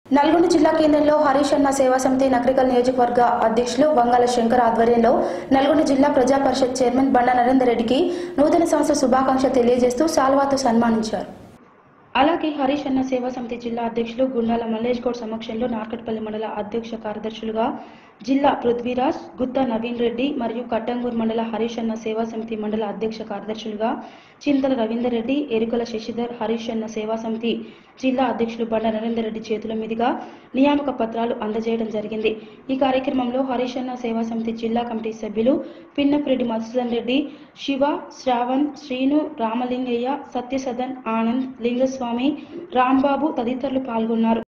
నల్గొండ జిల్లా కేంద్రంలో హరీష్ అన్న సేవా సమితి నకరికల్ నియోజకవర్గ అధ్యక్షులు వంగాల శంకర్ ఆధ్వర్యంలో నల్గొండ జిల్లా ప్రజా పరిషత్ చైర్మన్ బండ నరేందర్ రెడ్డికి నూతన సంవత్సర శుభాకాంక్ష తెలియజేస్తూ సాల్వాతో సన్మానించారు అలాగే హరీష్ అన్న సేవా సమితి జిల్లా అధ్యక్షులు గుండాల మల్లేష్ గౌడ్ సమక్షంలో నార్కట్పల్లి మండల అధ్యక్ష కార్యదర్శులుగా జిల్లా పృథ్వీరాజ్ గుత్తా నవీన్ రెడ్డి మరియు కట్టంగూర్ మండల హరీష్ అన్న సేవా సమితి మండల అధ్యక్ష కార్యదర్శులుగా చింతల రవీందర్ రెడ్డి ఎరుకల శశిధర్ హరీష్ అన్న సేవా సమితి జిల్లా అధ్యక్షులు బండ నరేందర్ రెడ్డి చేతుల మీదుగా నియామక పత్రాలు అందజేయడం జరిగింది ఈ కార్యక్రమంలో హరీష్ అన్న సేవా సమితి జిల్లా కమిటీ సభ్యులు పిన్నప్రెడ్డి మధుసూదన్ రెడ్డి శివ శ్రావణ్ శ్రీను రామలింగయ్య సత్యసదన్ ఆనంద్ లింగస్వామి రాంబాబు తదితరులు పాల్గొన్నారు